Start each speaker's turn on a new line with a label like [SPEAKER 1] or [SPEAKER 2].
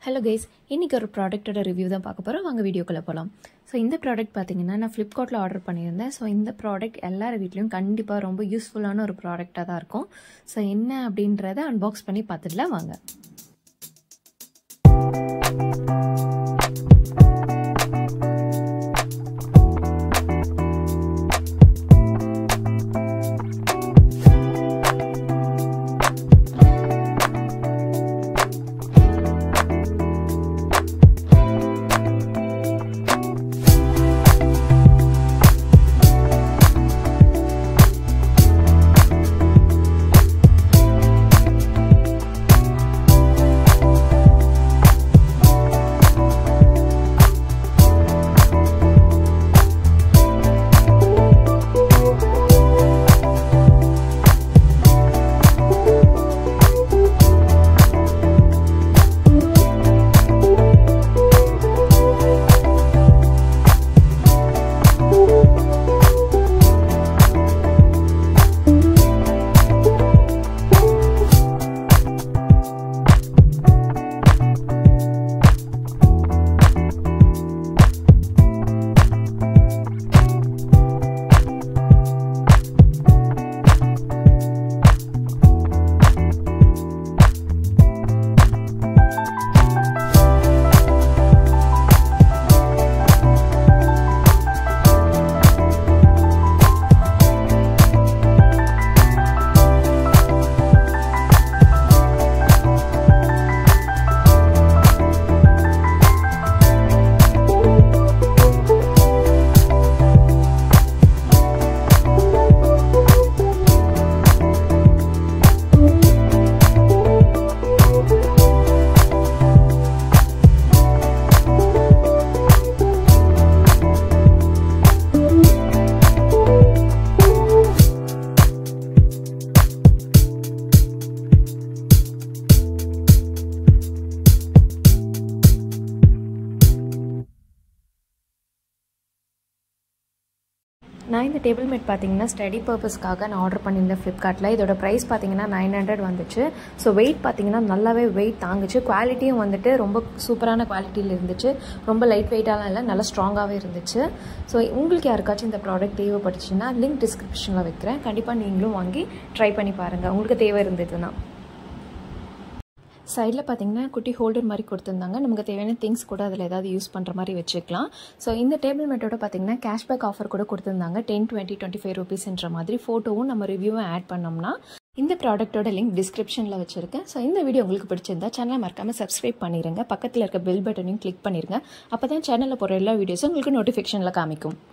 [SPEAKER 1] hello guys இன்றைக்கி ஒரு ப்ராடக்ட்டோட review தான் பார்க்க போகிறோம் வாங்க வீடியோக்குள்ளே போகலாம் ஸோ இந்த ப்ராடக்ட் பார்த்தீங்கன்னா நான் ஃப்ளிப்கார்ட்டில் ஆர்டர் பண்ணியிருந்தேன் ஸோ இந்த ப்ராடக்ட் எல்லார் வீட்லேயும் கண்டிப்பாக ரொம்ப யூஸ்ஃபுல்லான ஒரு ப்ராடக்டாக தான் இருக்கும் ஸோ என்ன அப்படின்றத அன்பாக்ஸ் பண்ணி பார்த்துடலாம் வாங்க நான் இந்த டேபிள் மேட் பார்த்தீங்கன்னா ஸ்டடி பர்பஸ்க்காக நான் ஆர்டர் பண்ணியிருந்தேன் ஃப்ளிப்கார்ட்டில் இதோட ப்ரைஸ் பார்த்தீங்கன்னா நைன் ஹண்ட்ரட் வந்துச்சு ஸோ வெயிட் பார்த்தீங்கன்னா நல்லாவே வெயிட் தாங்குச்சு குவாலிட்டியும் வந்துட்டு ரொம்ப சூப்பரான குவாலிட்டியில் இருந்துச்சு ரொம்ப லைட் வெயிட்டாலாம் இல்லை நல்லா ஸ்ட்ராங்காகவே இருந்துச்சு ஸோ உங்களுக்கு யாருக்காச்சும் இந்த ப்ராடக்ட் தேவைப்பட்டுச்சுன்னா லிங்க் டிஸ்கிரிப்ஷனில் வைக்கிறேன் கண்டிப்பாக நீங்களும் வாங்கி ட்ரை பண்ணி பாருங்கள் உங்களுக்கு தேவை இருந்ததுன்னா சைடில் பார்த்தீங்கன்னா குட்டி ஹோல்டர் மாதிரி கொடுத்துருந்தாங்க நமக்கு தேவையான திங்ஸ் கூட அதில் ஏதாவது யூஸ் பண்ணுற மாதிரி வச்சுக்கலாம் ஸோ இந்த டேபிள் மேட்டோட பார்த்தீங்கன்னா கேஷ்பேக் ஆஃபர் கூட கொடுத்துருந்தாங்க டென் டுவெண்ட்டி டுவெண்ட்டி ஃபைவ் ருபீஸ்ன்ற மாதிரி ஃபோட்டோவும் நம்ம ரிவ்யூவும் ஆட் பண்ணோம்னா இந்த ப்ராடக்ட்டோட லிங்க் டிஸ்கிரிப்ஷனில் வச்சுருக்கேன் ஸோ இந்த வீடியோ உங்களுக்கு பிடிச்சிருந்தா சேனலை மறக்காமல் சப்ஸ்கிரைப் பண்ணிடுங்க பக்கத்தில் இருக்க பெல் பட்டனையும் கிளிக் பண்ணிடுங்க அப்போ தான் சேனலில் போகிற எல்லா வீடியோஸும் உங்களுக்கு நோட்டிஃபிகேஷனில் காமிக்கும்